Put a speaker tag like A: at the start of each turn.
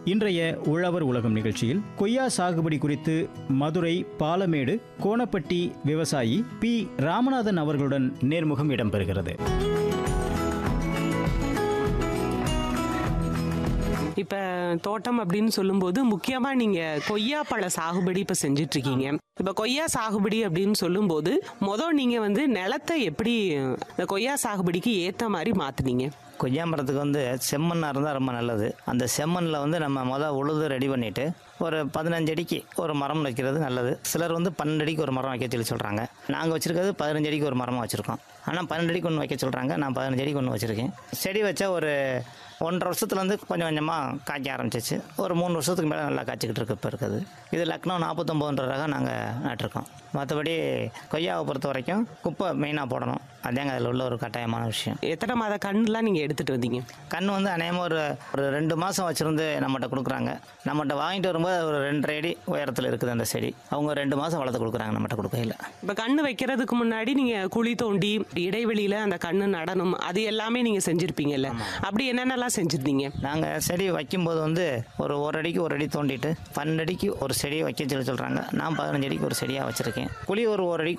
A: இன்றைய உழவர் உலகம் நிகழ்ச்சியில் கொய்யா சாகுபடி குறித்து மதுரை பாலமேடு கோணப்பட்டி விவசாயி பி ராமநாதன் அவர்களுடன் நேர்முகம் இடம்பெறுகிறது
B: இப்ப தோட்டம் அப்படின்னு சொல்லும்போது முக்கியமா நீங்க கொய்யா பழ சாகுபடி இப்ப செஞ்சுட்டு இருக்கீங்க இப்ப கொய்யா சாகுபடி அப்படின்னு சொல்லும்போது மொதல் நீங்க வந்து நிலத்தை எப்படி இந்த கொய்யா சாகுபடிக்கு ஏத்த மாதிரி மாத்துனீங்க
C: கொய்யா மரத்துக்கு வந்து செம்மண்ணாக இருந்தால் ரொம்ப நல்லது அந்த செம்மண்ணில் வந்து நம்ம மொதல் உழுது ரெடி பண்ணிவிட்டு ஒரு பதினஞ்சு அடிக்கு ஒரு மரம் வைக்கிறது நல்லது சிலர் வந்து பன்னெண்டு அடிக்கு ஒரு மரம் வைக்க சொல்லி சொல்கிறாங்க நாங்கள் வச்சுருக்கிறது பதினஞ்சு அடிக்கு ஒரு மரமாக வச்சுருக்கோம் ஆனால் பன்னெண்டு அடிக்கு ஒன்று வைக்க சொல்கிறாங்க நான் பதினஞ்சு அடிக்கு ஒன்று வச்சுருக்கேன் செடி வச்சா ஒரு ஒன்றரை வருஷத்துலேருந்து கொஞ்சம் கொஞ்சமாக காய்க்க ஆரம்பிச்சிச்சு ஒரு மூணு வருஷத்துக்கு மேலே நல்லா காய்ச்சிக்கிட்டு இருக்கு இப்போ இருக்குது இது லக்னோ நாற்பத்தொம்போன்ற ரகம் நாங்கள் நட்டிருக்கோம் மற்றபடி கொய்யாவை பொறுத்த வரைக்கும் குப்பை மெயினாக போடணும் அதாங்க அதில் உள்ள ஒரு கட்டாயமான விஷயம்
B: எத்தனை மாத கண்ணுலாம் நீங்க எடுத்துட்டு வந்தீங்க
C: கண் வந்து அநேகமாக ஒரு ஒரு ரெண்டு மாதம் வச்சுருந்து நம்மகிட்ட கொடுக்குறாங்க நம்மகிட்ட வாங்கிட்டு வரும்போது அது ஒரு ரெண்டரை அடி உயரத்தில் இருக்குது அந்த செடி அவங்க ரெண்டு மாதம் வளர்த்து கொடுக்குறாங்க நம்மகிட்ட கொடுக்கையில்
B: இப்ப கண்ணு வைக்கிறதுக்கு முன்னாடி நீங்க குழி தோண்டி இடைவெளியில அந்த கண்ணு நடணும் அது எல்லாமே நீங்க செஞ்சிருப்பீங்கல்ல அப்படி என்னென்னலாம் செஞ்சிருந்தீங்க
C: நாங்கள் செடி வைக்கும்போது வந்து ஒரு ஒரு அடிக்கு ஒரு அடி தோண்டிட்டு பன்னெண்டு அடிக்கு ஒரு செடியை வைக்க சொல்லி சொல்கிறாங்க நான் பதினஞ்சு அடிக்கு ஒரு செடியாக வச்சுருக்கேன் குழி ஒரு ஒரு அடிக்கு